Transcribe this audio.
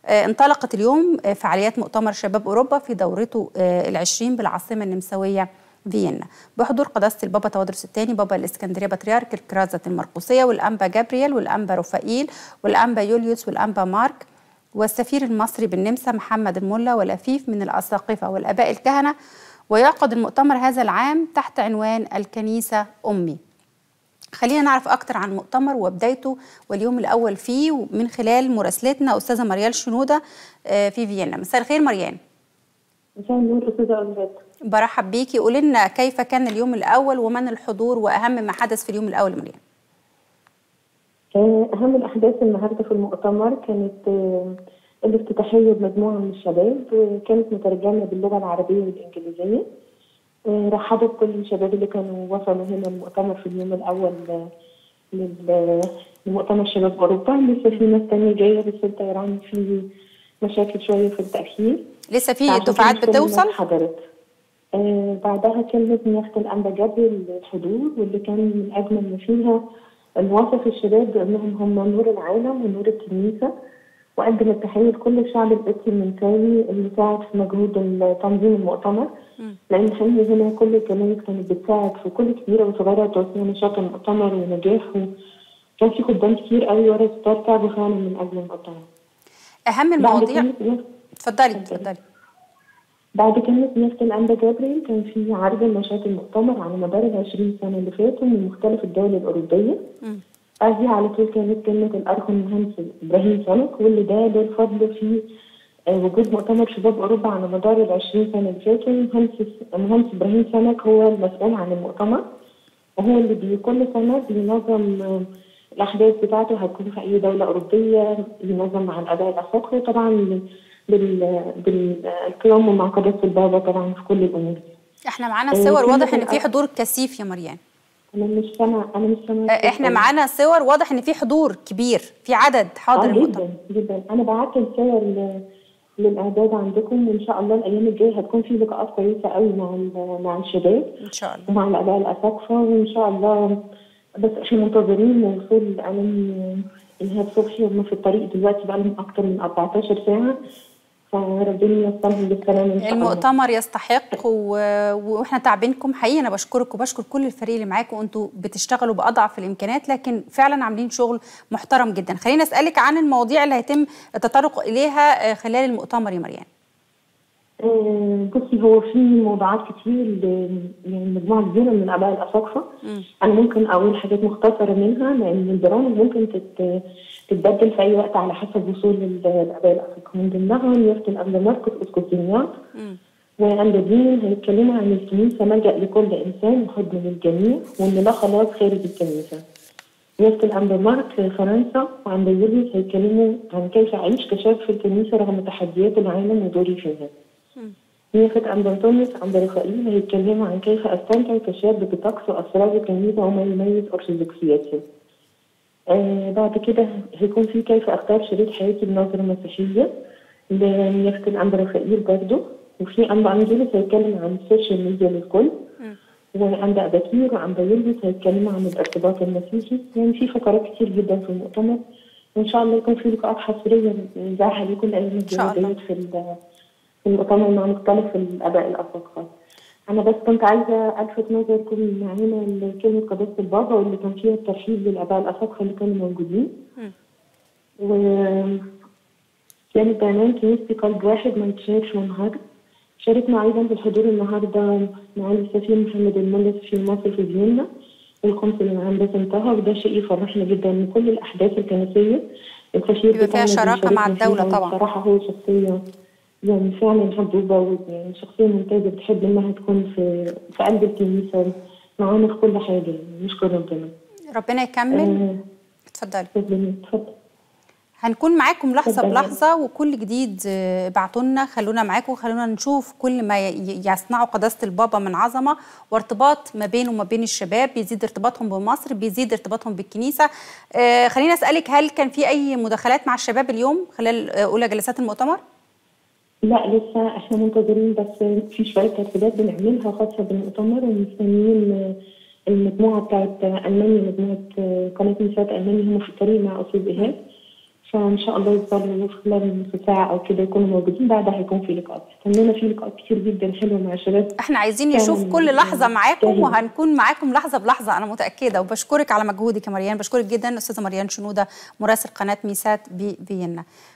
انطلقت اليوم فعاليات مؤتمر شباب أوروبا في دورته العشرين بالعاصمة النمساوية فيينا بحضور قداسة البابا تودرس الثاني بابا الإسكندرية بطريرك الكرازة المرقسية والأنبا جابرييل والأنبا رفائيل والأنبا يوليوس والأنبا مارك والسفير المصري بالنمسا محمد الملا والأفيف من الأساقفة والآباء الكهنة ويعقد المؤتمر هذا العام تحت عنوان الكنيسة أمي خلينا نعرف أكتر عن المؤتمر وبدايته واليوم الأول فيه من خلال مراسلتنا أستاذة مريال شنودة في فيينا مساء الخير مريان مساء النور أستاذة أولاد برحب بيكي قولي لنا كيف كان اليوم الأول ومن الحضور وأهم ما حدث في اليوم الأول مريان أهم الأحداث النهاردة في المؤتمر كانت الافتتاحية بمجموعة من الشباب كانت مترجمة باللغة العربية والإنجليزية رحبوا بكل الشباب اللي كانوا وصلوا هنا المؤتمر في اليوم الأول لمؤتمر شباب أوروبا لسه في ناس تانية جاية بس الطيران فيه مشاكل شوية في التأخير لسه في دفعات بتوصل؟ حضرت آه بعدها كلمت نيافة الأنبا جابر الحضور واللي كان من أجمل ما فيها الوصف الشباب بأنهم هم نور العالم ونور الكنيسة وقدم التحية لكل الشعب القبطي المنساوي اللي ساعد في مجهود تنظيم المؤتمر لأن حقيقي هنا كل الكنائس كانت بتساعد في كل كبيرة وصغيرة توسيع نشاط المؤتمر ونجاحه كان في خدام كتير قوي ورا ستار تعبوا فعلا من أجل المؤتمر أهم المواضيع اتفضلي اتفضلي بعد كلمة نيافة الأنبا جابريل كان في عرض نشاط المؤتمر على مدار ال 20 سنة اللي فاتوا من مختلف الدول الأوروبية. بعديها على طول كانت كلمة الأرخ المهندس إبراهيم سلك واللي ده له الفضل في وجود مؤتمر شباب أوروبا على مدار ال 20 سنة اللي فاتوا المهندس المهندس إبراهيم سلك هو المسؤول عن المؤتمر وهو اللي بي كل سنة بينظم الأحداث بتاعته هتكون في أي دولة أوروبية بينظم مع الآباء الأساقفة طبعا بال بالقيام مع قداسه البابا طبعا في كل الامور احنا معانا صور واضح ان في حضور كثيف يا مريان انا مش سامع انا مش سامع احنا معانا صور واضح ان في حضور كبير في عدد حاضر آه جدا جدا انا بعت الصور للاعداد عندكم وان شاء الله الايام الجايه هتكون في لقاءات كويسه قوي مع مع الشباب ان شاء الله ومع الاباء الاساقفه وان شاء الله بس احنا منتظرين وصول اعلان ايهاب صبحي هم في الطريق دلوقتي بقى لهم اكتر من 14 ساعه فربنا يوصلهم بالسلامه ان شاء الله المؤتمر يستحق و... واحنا تعبينكم حقيقي انا بشكرك وبشكر كل الفريق اللي معاكم وانتوا بتشتغلوا باضعف الامكانيات لكن فعلا عاملين شغل محترم جدا خليني اسالك عن المواضيع اللي هيتم التطرق اليها خلال المؤتمر يا مريان بصي هو في موضوعات كتير يعني مجموعه كبيره من الاباء الاساقفه انا ممكن اقول حاجات مختصره منها لان البرامج ممكن تت تتبدل في اي وقت على حسب وصول الاباء الاساقفه من ضمنها نيافه الاب ماركوس اسقف دمياط واندادين هيتكلموا عن الكنيسه ملجا لكل انسان وحضن للجميع وان لا خلاص خارج الكنيسه نيافه الاب مارك فرنسا وعند يوليوس هيتكلموا عن كيف اعيش كشاب في الكنيسه رغم تحديات العالم ودوري فيها نيافة عند أنطونيوس عند رفائيل هيتكلموا عن كيف أستمتع كشاب بطقس وأسرار الكنيسة وما يميز أرثوذكسيتها. آه بعد كده هيكون في كيف أختار شريك حياتي بنظرة مسيحية لنيافة الأنبا رفائيل برضه وفي أنبا أنجيلوس هيتكلم عن السوشيال ميديا للكل وعند أباكير وعند يوليوس هيتكلموا عن الارتباط المسيحي يعني في فقرات كتير جدا في المؤتمر وإن شاء الله يكون في لقاءات حصرية نذاعها لكل الأيام الجاية في في المؤتمر مع مختلف الاباء الاساقفه. انا بس كنت عايزه الفت نظركم معانا لكلمه قداسه البابا واللي كان فيها الترحيب للاباء الاساقفه اللي كانوا موجودين. و كانت بعنوان كنيستي قلب واحد ما يتشافش وانهار. شاركنا ايضا بالحضور النهارده معالي السفير محمد الملا سفير مصر في فيينا والقنصل العام باسم طه وده شيء يفرحنا جدا ان كل الاحداث الكنسيه السفير بيبقى فيها شراكه مع الدوله طبعا. بصراحه هو شخصيه يعني فعلا حبوبة يعني شخصية ممتازة بتحب إنها تكون في في قلب الكنيسة معانا في كل حاجة يعني نشكر ربنا. ربنا يكمل. اتفضلي. اتفضلي اتفضلي. هنكون معاكم لحظة بلحظة وكل جديد ابعتوا لنا خلونا معاكم وخلونا نشوف كل ما يصنعه قداسة البابا من عظمة وارتباط ما بينه وما بين الشباب بيزيد ارتباطهم بمصر بيزيد ارتباطهم بالكنيسة آه خلينا أسألك هل كان في أي مداخلات مع الشباب اليوم خلال أولى جلسات المؤتمر؟ لا لسه احنا منتظرين بس في شويه ترتيبات بنعملها خاصه بالمؤتمر ومستنيين المجموعه بتاعت المانيا مجموعه قناه نساء المانيا هم في الطريق مع استاذ ايهاب فان شاء الله يفضلوا خلال نص ساعه او كده يكونوا موجودين بعدها هيكون في لقاءات استنينا في لقاءات كتير جدا حلوه مع الشباب احنا عايزين نشوف فعلاً كل لحظه معاكم يستاهل. وهنكون معاكم لحظه بلحظه انا متاكده وبشكرك على مجهودك يا مريان بشكرك جدا استاذه مريان شنوده مراسل قناه ميسات بفيينا